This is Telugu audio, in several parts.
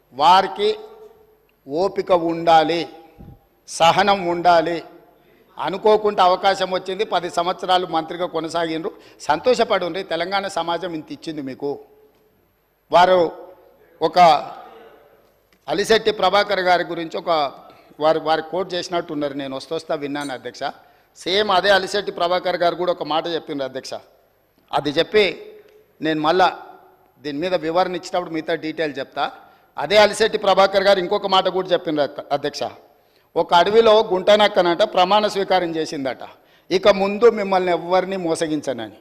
వారికి ఓపిక ఉండాలి సహనం ఉండాలి అనుకోకుండా అవకాశం వచ్చింది పది సంవత్సరాలు మంత్రిగా కొనసాగిండ్రు సంతోషపడుండ్రి తెలంగాణ సమాజం ఇంత ఇచ్చింది మీకు వారు ఒక అలిశెట్టి ప్రభాకర్ గారి గురించి ఒక వారు వారి కోట్ చేసినట్టు ఉన్నారు నేను వస్తొస్తా విన్నాను అధ్యక్ష సేమ్ అదే అలిశెట్టి ప్రభాకర్ గారు కూడా ఒక మాట చెప్పిండ్రు అధ్యక్ష అది చెప్పి నేను మళ్ళా దీని మీద వివరణ ఇచ్చినప్పుడు మిగతా డీటెయిల్ చెప్తా అదే అలిశెట్టి ప్రభాకర్ గారు ఇంకొక మాట కూడా చెప్పిండ్రు అక్క- అధ్యక్ష ఒక అడవిలో గుంటనక్కనట ప్రమాణ స్వీకారం చేసిందట ఇక ముందు మిమ్మల్ని ఎవ్వరిని మోసగించనని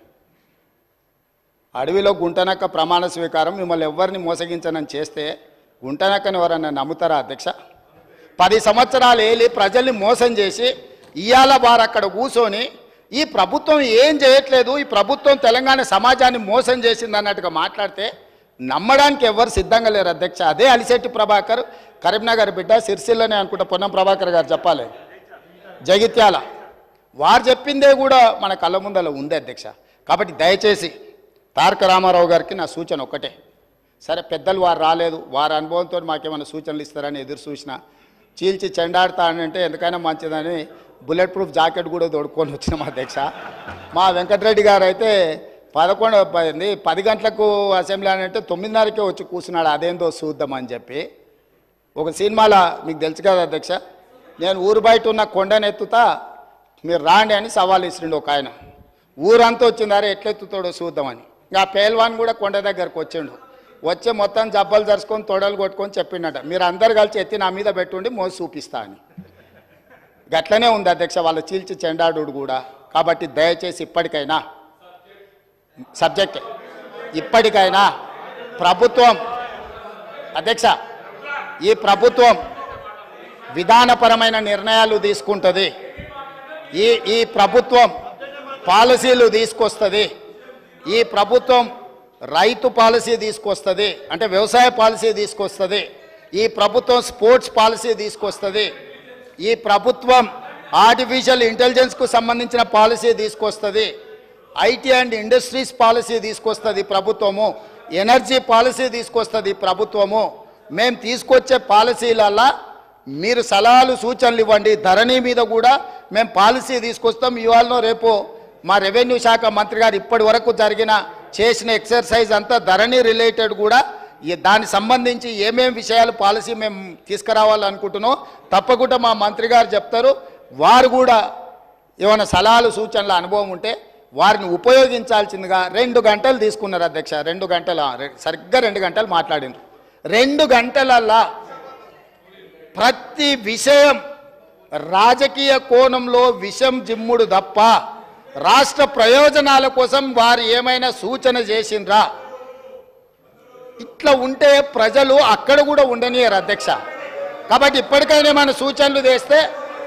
అడవిలో గుంటనక్క ప్రమాణ స్వీకారం మిమ్మల్ని ఎవరిని మోసగించనని చేస్తే గుంటనక్కని ఎవరన్నా నమ్ముతారా అధ్యక్ష పది సంవత్సరాలు ఏలి ప్రజల్ని మోసం చేసి ఇవాళ వారు అక్కడ కూర్చొని ఈ ప్రభుత్వం ఏం చేయట్లేదు ఈ ప్రభుత్వం తెలంగాణ సమాజాన్ని మోసం చేసింది అన్నట్టుగా మాట్లాడితే నమ్మడానికి ఎవరు సిద్ధంగా లేరు అధ్యక్ష అదే అలిశెట్టి ప్రభాకర్ కరీంనగర్ బిడ్డ సిరిసిల్లనే అనుకుంటా పొన్నం ప్రభాకర్ గారు చెప్పాలి జగిత్యాల వారు చెప్పిందే కూడా మన కళ్ళ ముందల ఉంది అధ్యక్ష కాబట్టి దయచేసి తారక రామారావు గారికి నా సూచన ఒక్కటే సరే పెద్దలు వారు రాలేదు వారి అనుభవంతో మాకేమైనా సూచనలు ఇస్తారని ఎదురు చూసిన చీల్చి చెండాడుతా అని అంటే ఎందుకైనా మంచిదని బుల్లెట్ ప్రూఫ్ జాకెట్ కూడా తోడుకొని వచ్చినాం అధ్యక్ష మా వెంకటరెడ్డి గారు అయితే పదకొండు పది పది గంటలకు అసెంబ్లీ అని అంటే తొమ్మిదిన్నరకే వచ్చి కూర్చున్నాడు అదేందో చూద్దామని చెప్పి ఒక సినిమాలో మీకు తెలుసు కదా అధ్యక్ష నేను ఊరు బయట ఉన్న కొండను ఎత్తుతా మీరు రాండి అని సవాల్ ఇస్తుండే ఒక ఆయన ఊరంతా వచ్చిందారే ఎట్లెత్తుతాడో చూద్దామని ఇంకా ఆ పేల్వాన్ కూడా కొండ దగ్గరకు వచ్చిండు వచ్చి మొత్తం జబ్బలు జరుచుకొని తొడలు కొట్టుకొని చెప్పిండట మీరు అందరు కలిసి ఎత్తి నా మీద పెట్టుండి మోసి చూపిస్తా అని గట్లనే ఉంది అధ్యక్ష వాళ్ళ చీల్చి చెండాడు కూడా కాబట్టి దయచేసి ఇప్పటికైనా సబ్జెక్ట్ ఇప్పటికైనా ప్రభుత్వం అధ్యక్ష ఈ ప్రభుత్వం విధానపరమైన నిర్ణయాలు తీసుకుంటుంది ఈ ఈ ప్రభుత్వం పాలసీలు తీసుకొస్తుంది ఈ ప్రభుత్వం రైతు పాలసీ తీసుకొస్తుంది అంటే వ్యవసాయ పాలసీ తీసుకొస్తుంది ఈ ప్రభుత్వం స్పోర్ట్స్ పాలసీ తీసుకొస్తుంది ఈ ప్రభుత్వం ఆర్టిఫిషియల్ ఇంటెలిజెన్స్కు సంబంధించిన పాలసీ తీసుకొస్తుంది ఐటీ అండ్ ఇండస్ట్రీస్ పాలసీ తీసుకొస్తుంది ప్రభుత్వము ఎనర్జీ పాలసీ తీసుకొస్తుంది ప్రభుత్వము మేము తీసుకొచ్చే పాలసీలల్లా మీరు సలహాలు సూచనలు ఇవ్వండి ధరణి మీద కూడా మేము పాలసీ తీసుకొస్తాం ఇవాళ రేపు మా రెవెన్యూ శాఖ మంత్రి గారు ఇప్పటి వరకు జరిగిన చేసిన ఎక్సర్సైజ్ అంతా ధరణి రిలేటెడ్ కూడా ఈ దానికి సంబంధించి ఏమేం విషయాలు పాలసీ మేము తీసుకురావాలనుకుంటున్నాం తప్పకుండా మా మంత్రి గారు చెప్తారు వారు కూడా ఏమైనా సలహాలు సూచనల అనుభవం ఉంటే వారిని ఉపయోగించాల్సిందిగా రెండు గంటలు తీసుకున్నారు అధ్యక్ష రెండు గంటల సరిగ్గా రెండు గంటలు మాట్లాడినారు రెండు గంటలల్లా ప్రతి విషయం రాజకీయ కోణంలో విషం జిమ్ముడు తప్ప రాష్ట్ర ప్రయోజనాల కోసం వారు ఏమైనా సూచన చేసిండ్రా ఇట్లా ఉంటే ప్రజలు అక్కడ కూడా ఉండనియరు అధ్యక్ష కాబట్టి ఇప్పటికైనా ఏమైనా సూచనలు చేస్తే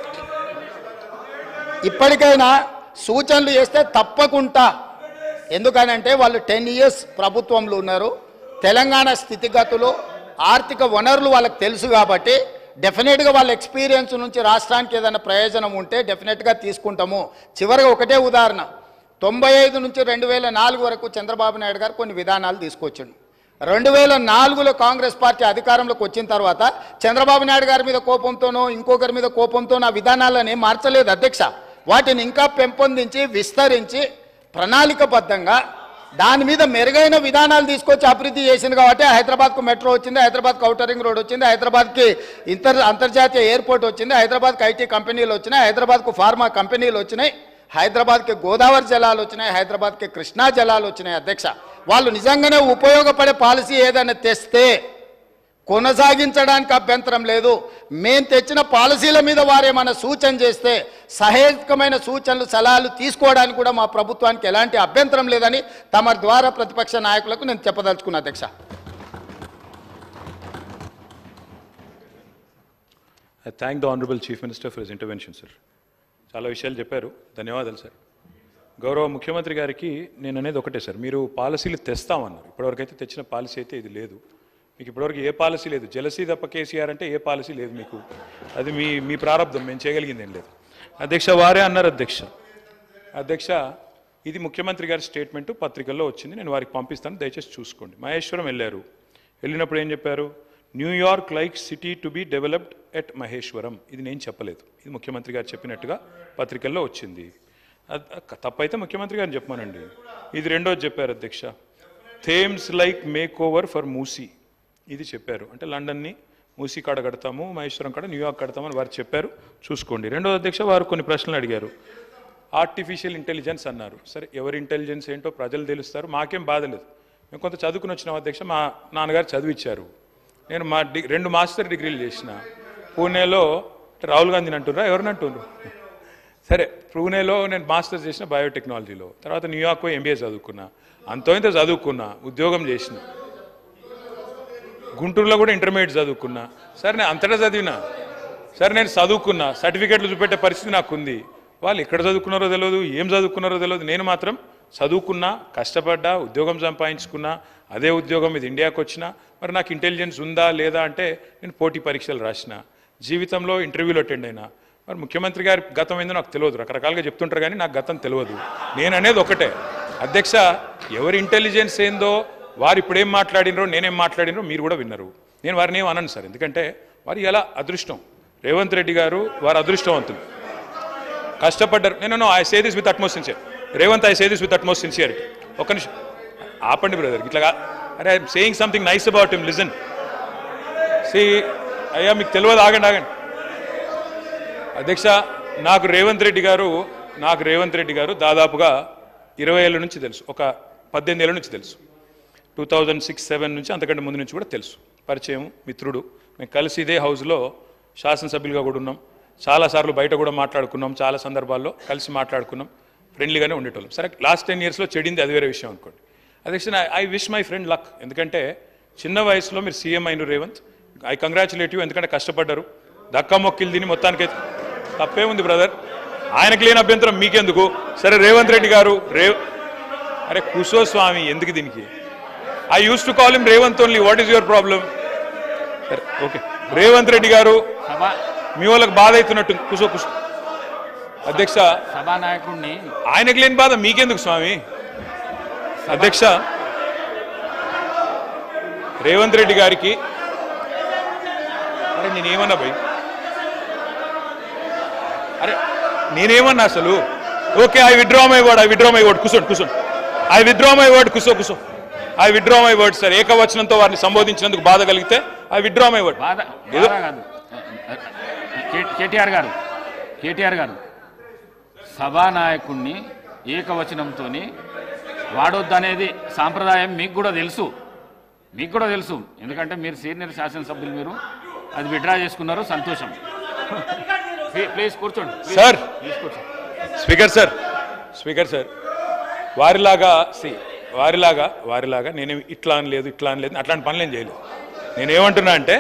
ఇప్పటికైనా సూచనలు చేస్తే తప్పకుండా ఎందుకనంటే వాళ్ళు టెన్ ఇయర్స్ ప్రభుత్వంలో ఉన్నారు తెలంగాణ స్థితిగతులు ఆర్థిక వనరులు వాళ్ళకి తెలుసు కాబట్టి డెఫినెట్గా వాళ్ళ ఎక్స్పీరియన్స్ నుంచి రాష్ట్రానికి ఏదైనా ప్రయోజనం ఉంటే డెఫినెట్గా తీసుకుంటాము చివరిగా ఒకటే ఉదాహరణ తొంభై ఐదు నుంచి రెండు వేల నాలుగు వరకు చంద్రబాబు నాయుడు గారు కొన్ని విధానాలు తీసుకొచ్చిండు రెండు వేల నాలుగులో కాంగ్రెస్ పార్టీ అధికారంలోకి వచ్చిన తర్వాత చంద్రబాబు నాయుడు గారి మీద కోపంతోనో ఇంకొకరి మీద కోపంతోనో ఆ విధానాలను ఏం మార్చలేదు అధ్యక్ష వాటిని ఇంకా పెంపొందించి విస్తరించి ప్రణాళికబద్ధంగా దాని మీద మెరుగైన విధానాలు తీసుకొచ్చి అభివృద్ధి చేసింది కాబట్టి హైదరాబాద్కు మెట్రో వచ్చింది హైదరాబాద్కు ఔటర్ రింగ్ రోడ్ వచ్చింది హైదరాబాద్కి ఇంటర్ అంతర్జాతీయ ఎయిర్పోర్ట్ వచ్చింది హైదరాబాద్కి ఐటీ కంపెనీలు వచ్చినాయి హైదరాబాద్కు ఫార్మా కంపెనీలు వచ్చినాయి హైదరాబాద్కి గోదావరి జలాలు వచ్చినాయి హైదరాబాద్కి కృష్ణా జలాలు వచ్చినాయి అధ్యక్ష వాళ్ళు నిజంగానే ఉపయోగపడే పాలసీ ఏదైనా తెస్తే కొనసాగించడానికి అభ్యంతరం లేదు మేము తెచ్చిన పాలసీల మీద వారేమైనా సూచన చేస్తే సహేతుకమైన సూచనలు సలహాలు తీసుకోవడానికి కూడా మా ప్రభుత్వానికి ఎలాంటి అభ్యంతరం లేదని తమ ద్వారా ప్రతిపక్ష నాయకులకు నేను చెప్పదలుచుకున్నా అధ్యక్ష I thank the honourable chief minister for his intervention sir చాలా విషయాలు చెప్పారు ధన్యవాదాలు సార్ గౌరవ ముఖ్యమంత్రి గారికి నేను అనేది ఒకటే సార్ మీరు పాలసీలు తెస్తామన్నారు ఇప్పటివరకు అయితే తెచ్చిన పాలసీ అయితే ఇది లేదు మీకు ఇప్పటివరకు ఏ పాలసీ లేదు జలసీ తప్ప కేసీఆర్ అంటే ఏ పాలసీ లేదు మీకు అది మీ మీ ప్రారంభం మేము చేయగలిగింది ఏం లేదు అధ్యక్ష వారే అన్నారు అధ్యక్ష అధ్యక్ష ఇది ముఖ్యమంత్రి గారి స్టేట్మెంట్ పత్రికల్లో వచ్చింది నేను వారికి పంపిస్తాను దయచేసి చూసుకోండి మహేశ్వరం వెళ్ళారు వెళ్ళినప్పుడు ఏం చెప్పారు New York like city to be developed at Maheshwaram ఇది నేను చెప్పలేదు ఇది ముఖ్యమంత్రి గారు చెప్పినట్టుగా పత్రికల్లో వచ్చింది అద్- తప్పైతే ముఖ్యమంత్రి గారిని చెప్పమానండి ఇది రెండోది చెప్పారు అధ్యక్ష Thames like makeover for Musi ఇది చెప్పారు అంటే లండన్ని మూసీ కాడ కడతాము మహేశ్వరం కాడ న్యూయార్క్ కడతామని వారు చెప్పారు చూసుకోండి రెండో అధ్యక్ష వారు కొన్ని ప్రశ్నలు అడిగారు ఆర్టిఫిషియల్ ఇంటెలిజెన్స్ అన్నారు సరే ఎవరి ఇంటెలిజెన్స్ ఏంటో ప్రజలు తెలుస్తారు మాకేం బాధ లేదు మేము కొంత చదువుకుని వచ్చినాం అధ్యక్ష మా నాన్నగారు చదివిచ్చారు నేను మా డి రెండు మాస్టర్ డిగ్రీలు చేసిన పూణేలో రాహుల్ గాంధీని అంటుర్రా ఎవరిని అంటున్నారు సరే పూణేలో నేను మాస్టర్స్ చేసిన బయోటెక్నాలజీలో తర్వాత న్యూయార్క్ ఎంబీఏ చదువుకున్నా అంతో ఇంత చదువుకున్నా ఉద్యోగం చేసిన గుంటూరులో కూడా ఇంటర్మీడియట్ చదువుకున్నా సరే నేను అంతటా చదివినా సరే నేను చదువుకున్నా సర్టిఫికెట్లు చూపెట్టే పరిస్థితి నాకు ఉంది వాళ్ళు ఎక్కడ చదువుకున్నారో తెలియదు ఏం చదువుకున్నారో తెలియదు నేను మాత్రం చదువుకున్నా కష్టపడ్డా ఉద్యోగం సంపాదించుకున్నా అదే ఉద్యోగం ఇది ఇండియాకి వచ్చినా మరి నాకు ఇంటెలిజెన్స్ ఉందా లేదా అంటే నేను పోటీ పరీక్షలు రాసిన జీవితంలో ఇంటర్వ్యూలో అటెండ్ అయినా మరి ముఖ్యమంత్రి గారి గతం ఏందో నాకు తెలియదు రకరకాలుగా చెప్తుంటారు కానీ నాకు గతం తెలియదు నేను అనేది ఒకటే అధ్యక్ష ఎవరి ఇంటెలిజెన్స్ ఏందో వారు ఇప్పుడు ఏం మాట్లాడినరో నేనేం మాట్లాడినరో మీరు కూడా విన్నారు నేను వారిని ఏం అనను సార్ ఎందుకంటే వారు ఎలా అదృష్టం రేవంత్ రెడ్డి గారు వారు అదృష్టవంతులు కష్టపడ్డారు నేను I say this with utmost sincere Revanth I say this with utmost sincerity ఒక్క నిమిషం ఆపండి బ్రదర్ ఇట్లా కా- అరే I'm saying something nice about him listen see అయ్యా మీకు తెలియదు ఆగండి ఆగండి అధ్యక్ష నాకు రేవంత్ రెడ్డి గారు నాకు రేవంత్ రెడ్డి గారు దాదాపుగా ఇరవై ఏళ్ళ నుంచి తెలుసు ఒక పద్దెనిమిది ఏళ్ళ నుంచి తెలుసు టూ థౌజండ్ సిక్స్ సెవెన్ నుంచి అంతకంటే ముందు నుంచి కూడా తెలుసు పరిచయం మిత్రుడు మేము కలిసి ఇదే హౌస్లో శాసనసభ్యులుగా కూడా ఉన్నాం చాలాసార్లు బయట కూడా మాట్లాడుకున్నాం చాలా సందర్భాల్లో కలిసి మాట్లాడుకున్నాం ఫ్రెండ్లీగానే ఉండేటోళ్ళం సరే లాస్ట్ టెన్ ఇయర్స్లో చెడింది అది వేరే విషయం అనుకోండి అధ్యక్ష I wish my friend luck ఎందుకంటే చిన్న వయసులో మీరు సీఎం అయిన రేవంత్ ఐ కంగ్రాచులేట్ యూ ఎందుకంటే కష్టపడ్డారు దక్కా మొక్కిలు తిని మొత్తానికైతే తప్పే ఉంది బ్రదర్ ఆయనకు లేని అభ్యంతరం మీకెందుకు సరే రేవంత్ రెడ్డి గారు రేవ్ అరే కుసో స్వామి ఎందుకు దీనికి I used to call him Revanth only what is your problem సరే ఓకే రేవంత్ రెడ్డి గారు సభ మీ వాళ్ళకి బాధ అవుతున్నట్టు కుసో కుసో అధ్యక్ష సభానాయకుడిని ఆయనకు లేని బాధ మీకెందుకు స్వామి అధ్యక్ష రేవంత్ రెడ్డి గారికి అరే నేనేమన్నా భయ్ అరే నేనేమన్నా అసలు okay I withdraw my word I withdraw my word కూర్చోండి కూర్చోండి ఐ విడ్రా మై వర్డ్ కూర్చో కూర్చో I withdraw my word sir ఏకవచనంతో వారిని సంబోధించినందుకు బాధ కలిగితే ఐ విడ్రా మై వర్డ్ బాధ ఏదో బాధ కాదు కే- కేటీఆర్ గారు కేటీఆర్ గారు సభానాయకుడిని ఏకవచనంతో వాడొద్దనేది సాంప్రదాయం మీకు కూడా తెలుసు మీకు కూడా తెలుసు ఎందుకంటే మీరు సీనియర్ శాసనసభ్యులు మీరు అది విడ్రా చేసుకున్నారు సంతోషం ప్లీ- ప్లీజ్ కూర్చోండి ప్లీజ్. సార్. ప్లీజ్ కూర్చోండి స్పీకర్ సార్ స్పీకర్ సార్ వారిలాగా సి వారిలాగా వారిలాగా నేనేం ఇట్లా అని లేదు ఇట్లా అని లేదు అట్లాంటి పనులు ఏం చేయలేదు నేనేమంటున్నా అంటే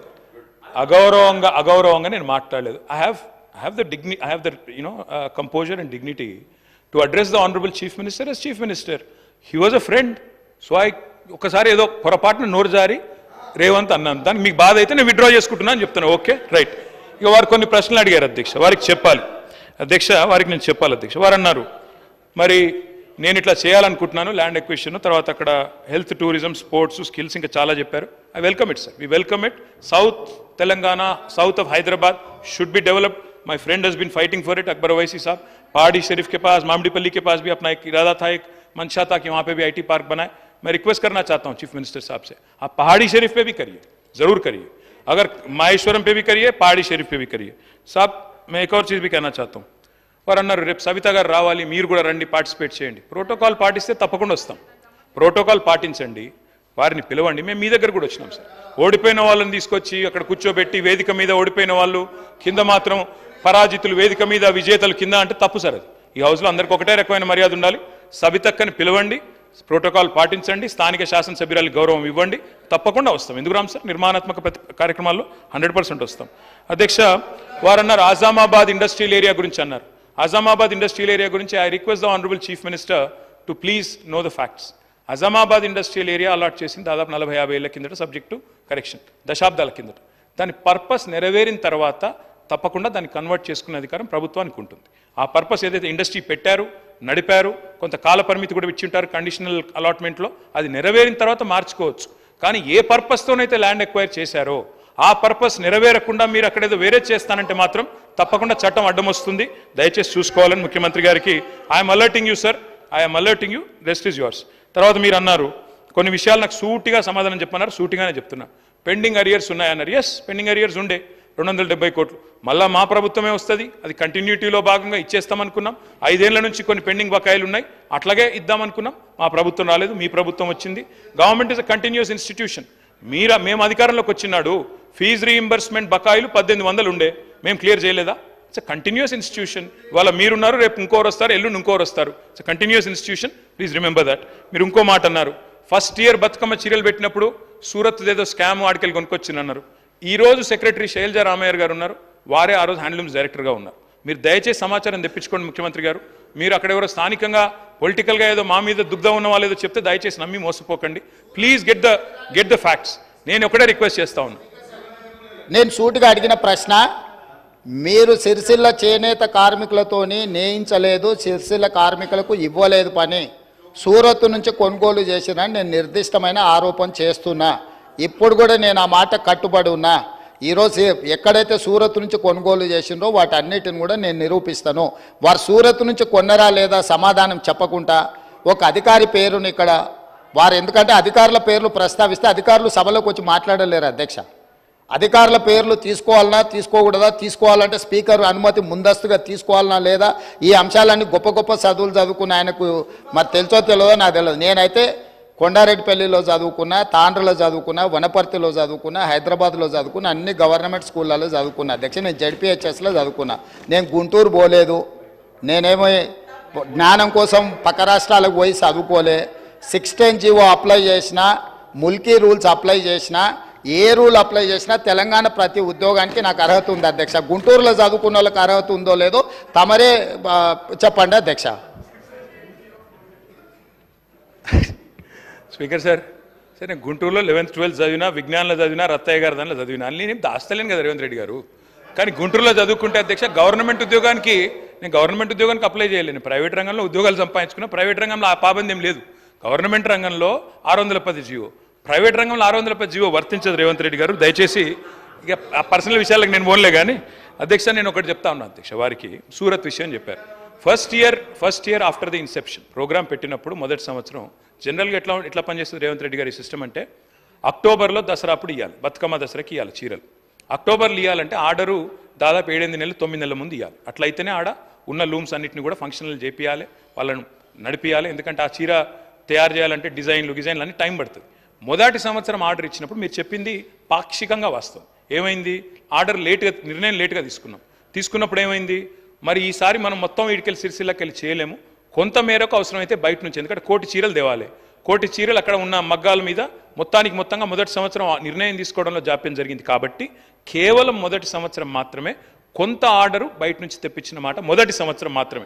అగౌరవంగా అగౌరవంగా నేను మాట్లాడలేదు I have I have the dignity I have the you know composure and dignity to address the honourable chief minister yes chief minister he was a friend so I ఒకసారి ఏదో పొరపాటున నోరు జారి రేవంత్ అన్నాను దానికి మీకు బాధ అయితే నేను విత్డ్రా చేసుకుంటున్నా అని చెప్తాను ఓకే రైట్ ఇక వారు కొన్ని ప్రశ్నలు అడిగారు అధ్యక్ష వారికి చెప్పాలి అధ్యక్ష వారికి నేను చెప్పాలి అధ్యక్ష వారు అన్నారు మరి నేను ఇట్లా చేయాలనుకుంటున్నాను ల్యాండ్ ఎక్విషన్ తర్వాత అక్కడ హెల్త్ టూరిజం స్పోర్ట్స్ స్కిల్స్ ఇంకా చాలా చెప్పారు I welcome it sir we welcome it south Telangana south of Hyderabad should be developed my friend has been fighting for it Akbar Owaisi Sahab Pahadi शरीफ के पास मामडीपल्ली के पास भी अपना एक इरादा था एक मंशा था कि वहाँ पे भी आईटी पार्क बनाए मैं रिक्वेस्ट करना चाहता हूँ चीफ मिनिस्टर साहब से आप पहाड़ी शरीफ पे भी करिए जरूर करिए अगर माहेश्वरम पे भी करिए पहाड़ी शरीफ पे भी करिए साहब मैं एक और चीज़ भी कहना चाहता हूँ వారు అన్నారు రేపు సవిత గారు రావాలి మీరు కూడా రండి పార్టిసిపేట్ చేయండి ప్రోటోకాల్ పాటిస్తే తప్పకుండా వస్తాం ప్రోటోకాల్ పాటించండి వారిని పిలవండి మేము మీ దగ్గర కూడా వచ్చినాం సార్ ఓడిపోయిన వాళ్ళని తీసుకొచ్చి అక్కడ కూర్చోబెట్టి వేదిక మీద ఓడిపోయిన వాళ్ళు కింద మాత్రం పరాజితులు వేదిక మీద విజేతలు కింద అంటే తప్పు సార్ అది ఈ హౌస్లో అందరికి ఒకటే రకమైన మర్యాద ఉండాలి సవితక్కని పిలవండి ప్రోటోకాల్ పాటించండి స్థానిక శాసనసభ్యురాలకు గౌరవం ఇవ్వండి తప్పకుండా వస్తాం ఎందుకు రామ్ సార్ నిర్మాణాత్మక ప్రతి కార్యక్రమాల్లో హండ్రెడ్ పర్సెంట్ వస్తాం అధ్యక్ష వారు అన్నారు ఆజామాబాద్ ఇండస్ట్రియల్ ఏరియా గురించి అన్నారు ఆజామాబాద్ ఇండస్ట్రియల్ ఏరియా గురించి I request the honourable chief minister to please know the facts Azamabad industrial area allot చేసింది దాదాపు నలభై యాభై ఏళ్ల కిందట సబ్జెక్టు కరెక్షన్ దశాబ్దాల కిందట దాని పర్పస్ నెరవేరిన తర్వాత తప్పకుండా దాన్ని కన్వర్ట్ చేసుకునే అధికారం ప్రభుత్వానికి ఉంటుంది ఆ పర్పస్ ఏదైతే ఇండస్ట్రీ పెట్టారు నడిపారు కొంత కాల పరిమితి కూడా ఇచ్చి ఉంటారు కండిషనల్ అలాట్మెంట్లో అది నెరవేరిన తర్వాత మార్చుకోవచ్చు కానీ ఏ పర్పస్తోనైతే ల్యాండ్ ఎక్వైర్ చేశారో ఆ పర్పస్ నెరవేరకుండా మీరు అక్కడేదో వేరే చేస్తానంటే మాత్రం తప్పకుండా చట్టం అడ్డం వస్తుంది దయచేసి చూసుకోవాలని ముఖ్యమంత్రి గారికి I'm alerting you sir I'm alerting you rest is yours తర్వాత మీరు అన్నారు కొన్ని విషయాలు నాకు సూటిగా సమాధానం చెప్పన్నారు సూటిగానే చెప్తున్నా పెండింగ్ అరియర్స్ ఉన్నాయన్నారు ఎస్ పెండింగ్ అరియర్స్ ఉండే రెండు వందల డెబ్బై కోట్లు మళ్ళా మా ప్రభుత్వమే వస్తుంది అది కంటిన్యూటీలో భాగంగా ఇచ్చేస్తామనుకున్నాం ఐదేళ్ల నుంచి కొన్ని పెండింగ్ బకాయిలు ఉన్నాయి అట్లాగే ఇద్దామనుకున్నాం మా ప్రభుత్వం రాలేదు మీ ప్రభుత్వం వచ్చింది government is a continuous institution మీరా మేము అధికారంలోకి వచ్చినాడు ఫీజు రీయింబర్స్మెంట్ బకాయిలు పద్దెనిమిది వందలు ఉండే మేము క్లియర్ చేయలేదా ఇట్స్ కంటిన్యూస్ ఇన్స్టిట్యూషన్ ఇవాళ మీరున్నారు రేపు ఇంకోరు వస్తారు ఎల్లుండి ఇంకోరు వస్తారు it's continuous institution please remember that మీరు ఇంకో మాట అన్నారు ఫస్ట్ ఇయర్ బతుకమ్మ చీరలు పెట్టినప్పుడు సూరత్ ఏదో స్కామ్ ఆడికెళ్ళి కొనుక్కొచ్చింది అన్నారు ఈ రోజు సెక్రటరీ శైలజా రామయ్య గారు ఉన్నారు వారే ఆ రోజు హ్యాండ్లూమ్స్ డైరెక్టర్గా ఉన్నారు మీరు దయచేసి సమాచారం తెప్పించుకోండి ముఖ్యమంత్రి గారు మీరు అక్కడ ఎవరో స్థానికంగా పొలిటికల్గా ఏదో మా మీద దుగ్ధం ఉన్న వాళ్ళు ఏదో చెప్తే దయచేసి నమ్మి మోసపోకండి please get the get the facts నేను ఒకటే రిక్వెస్ట్ చేస్తా ఉన్నా నేను సూటిగా అడిగిన ప్రశ్న మీరు సిరిసిల్ల చేనేత కార్మికులతోని నేయించలేదు సిరిసిల్ల కార్మికులకు ఇవ్వలేదు పని సూరత్ నుంచి కొనుగోలు చేసిన నేను నిర్దిష్టమైన ఆరోపణ చేస్తున్నా ఇప్పుడు కూడా నేను ఆ మాట కట్టుబడి ఉన్నా ఈరోజు ఎక్కడైతే సూరత్ నుంచి కొనుగోలు చేసిండ్రో వాటన్నిటిని కూడా నేను నిరూపిస్తాను వారు సూరత్ నుంచి కొన్నరా లేదా సమాధానం చెప్పకుండా ఒక అధికారి పేరుని ఇక్కడ వారు ఎందుకంటే అధికారుల పేర్లు ప్రస్తావిస్తే అధికారులు సభలోకి వచ్చి మాట్లాడలేరు అధ్యక్ష అధికారుల పేర్లు తీసుకోవాలన్నా తీసుకోకూడదా తీసుకోవాలంటే స్పీకర్ అనుమతి ముందస్తుగా తీసుకోవాలన్నా లేదా ఈ అంశాలన్నీ గొప్ప గొప్ప చదువులు చదువుకున్న ఆయనకు మరి తెలుసో తెలియదో నాకు తెలియదు నేనైతే కొండారెడ్డిపల్లిలో చదువుకున్నా తాండ్రలో చదువుకున్నా వనపర్తిలో చదువుకున్నా హైదరాబాద్లో చదువుకున్నా అన్ని గవర్నమెంట్ స్కూళ్ళలో చదువుకున్నా అధ్యక్ష నేను జడ్పిహెచ్ఎస్లో చదువుకున్నా నేను గుంటూరు పోలేదు నేనేమో జ్ఞానం కోసం పక్క రాష్ట్రాలకు పోయి చదువుకోలే సిక్స్టీన్ జీవో అప్లై చేసిన ముల్కీ రూల్స్ అప్లై చేసిన ఏ రూల్ అప్లై చేసినా తెలంగాణ ప్రతి ఉద్యోగానికి నాకు అర్హత ఉంది అధ్యక్ష గుంటూరులో చదువుకున్న వాళ్ళకి అర్హత ఉందో లేదో తమరే ఆ, చెప్పండి అధ్యక్ష స్పీకర్ సార్ సార్ నేను గుంటూరులో లెవెన్త్ ట్వెల్త్ చదివినా విజ్ఞానంలో చదివినా రత్తయ్య గారి దానిలో చదివినా అన్ని నేను దాస్తలేను కదా రేవంత్ రెడ్డి గారు కానీ గుంటూరులో చదువుకుంటే అధ్యక్ష గవర్నమెంట్ ఉద్యోగానికి నేను గవర్నమెంట్ ఉద్యోగానికి అప్లై చేయలేను ప్రైవేట్ రంగంలో ఉద్యోగాలు సంపాదించుకున్నా ప్రైవేట్ రంగంలో ఆ పాబంది ఏం లేదు గవర్నమెంట్ రంగంలో ఆరు వందల పది జీవో ప్రైవేట్ రంగంలో ఆరు వందల పది జీవో వర్తించదు రేవంత్ రెడ్డి గారు దయచేసి ఇక ఆ పర్సనల్ విషయాలకు నేను పోన్లే కానీ అధ్యక్ష నేను ఒకటి చెప్తా ఉన్నాను అధ్యక్ష వారికి సూరత్ విషయం చెప్పారు first year first year after the inception programme పెట్టినప్పుడు మొదటి సంవత్సరం జనరల్గా ఎట్లా ఎట్లా పనిచేస్తుంది రేవంత్ రెడ్డి గారి సిస్టమ్ అంటే అక్టోబర్లో దసరా అప్పుడు ఇవ్వాలి బతుకమ్మ దసరాకి ఇవ్వాలి చీరలు అక్టోబర్లో ఇవ్వాలంటే ఆర్డరు దాదాపు ఏడెనిమిది నెలలు తొమ్మిది నెలల ముందు ఇవ్వాలి అట్లయితేనే ఆడ ఉన్న లూమ్స్ అన్నింటిని కూడా ఫంక్షనల్ చేపియాలి వాళ్ళను నడిపియాలి ఎందుకంటే ఆ చీర తయారు చేయాలంటే డిజైన్లు డిజైన్లు అన్ని టైం పడుతుంది మొదటి సంవత్సరం ఆర్డర్ ఇచ్చినప్పుడు మీరు చెప్పింది పాక్షికంగా వాస్తవం ఏమైంది ఆర్డర్ లేట్గా నిర్ణయం లేట్గా తీసుకున్నాం తీసుకున్నప్పుడు ఏమైంది మరి ఈసారి మనం మొత్తం వీడికెళ్ళి సిరిసిల్లకి వెళ్ళి చేయలేము కొంత మేరకు అవసరమైతే బయట నుంచి ఎందుకంటే కోటి చీరలు తేవాలి కోటి చీరలు అక్కడ ఉన్న మగ్గాల మీద మొత్తానికి మొత్తంగా మొదటి సంవత్సరం ఆ నిర్ణయం తీసుకోవడంలో జాప్యం జరిగింది కాబట్టి కేవలం మొదటి సంవత్సరం మాత్రమే కొంత ఆర్డరు బయట నుంచి తెప్పించిన మాట మొదటి సంవత్సరం మాత్రమే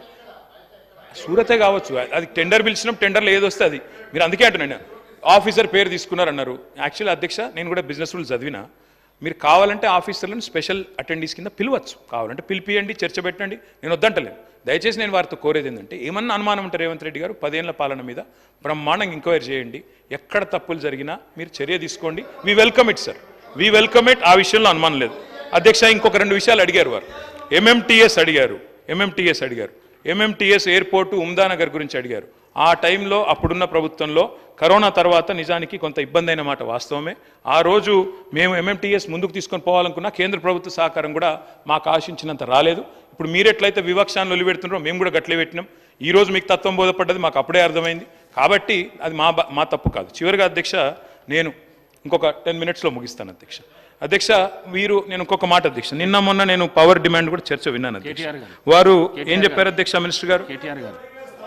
సూరతే కావచ్చు అది టెండర్ పిలిచినాం టెండర్లో ఏది వస్తే అది మీరు అందుకే అంటున్నాను ఆఫీసర్ పేరు తీసుకున్నారన్నారు యాక్చువల్ అధ్యక్ష నేను కూడా బిజినెస్ రూల్ చదివినా మీరు కావాలంటే ఆఫీసర్లను స్పెషల్ అటెండీస్ కింద పిలవచ్చు కావాలంటే పిలిపియండి చర్చ పెట్టండి నేను వద్దంటలేను దయచేసి నేను వారితో కోరేది ఏంటంటే ఏమన్నా అనుమానం ఉంటే రేవంత్ రెడ్డి గారు పదేళ్ల పాలన మీద బ్రహ్మాండంగా ఎంక్వైరీ చేయండి ఎక్కడ తప్పులు జరిగినా మీరు చర్య తీసుకోండి we welcome it sir we welcome it ఆ విషయంలో అనుమానం లేదు అధ్యక్ష ఇంకొక రెండు విషయాలు అడిగారు వారు ఎంఎంటీఎస్ అడిగారు ఎంఎంటీఎస్ అడిగారు ఎంఎంటీఎస్ ఎయిర్పోర్టు ఉమ్దానగర్ గురించి అడిగారు ఆ టైంలో అప్పుడున్న ప్రభుత్వంలో కరోనా తర్వాత నిజానికి కొంత ఇబ్బంది అయిన మాట వాస్తవమే ఆ రోజు మేము ఎంఎంటీఎస్ ముందుకు తీసుకొని పోవాలనుకున్నా కేంద్ర ప్రభుత్వ సహకారం కూడా మాకు ఆశించినంత రాలేదు ఇప్పుడు మీరెట్లయితే వివక్షాన్ని ఒలిపెడుతున్నారో మేము కూడా గట్లే పెట్టినాం ఈ రోజు మీకు తత్వం బోధపడ్డది మాకు అప్పుడే అర్థమైంది కాబట్టి అది మా బ- మా తప్పు కాదు చివరిగా అధ్యక్ష నేను ఇంకొక టెన్ మినిట్స్లో ముగిస్తాను అధ్యక్ష అధ్యక్ష వీరు నేను ఇంకొక మాట అధ్యక్ష నిన్న మొన్న నేను పవర్ డిమాండ్ కూడా చర్చ విన్నాను అధ్యక్ష కేటీఆర్ గారు. వారు కేటీఆర్ ఏం చెప్పారు అధ్యక్ష మినిస్టర్ గారు కేటీఆర్ గారు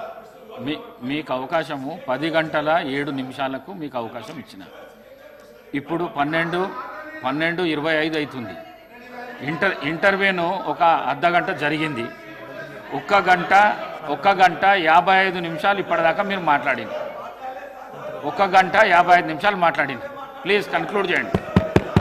మీ మీకు అవకాశము పది గంటల ఏడు నిమిషాలకు మీకు అవకాశం ఇచ్చిన ఇప్పుడు పన్నెండు పన్నెండు ఇరవై ఐదు అవుతుంది ఇంటర్ ఇంటర్వ్యూను ఒక అర్ధ గంట జరిగింది ఒక్క గంట ఒక్క గంట యాభై ఐదు నిమిషాలు ఇప్పటిదాకా మీరు మాట్లాడింది ఒక్క గంట యాభై ఐదు నిమిషాలు మాట్లాడింది ప్లీజ్ కన్క్లూడ్ చేయండి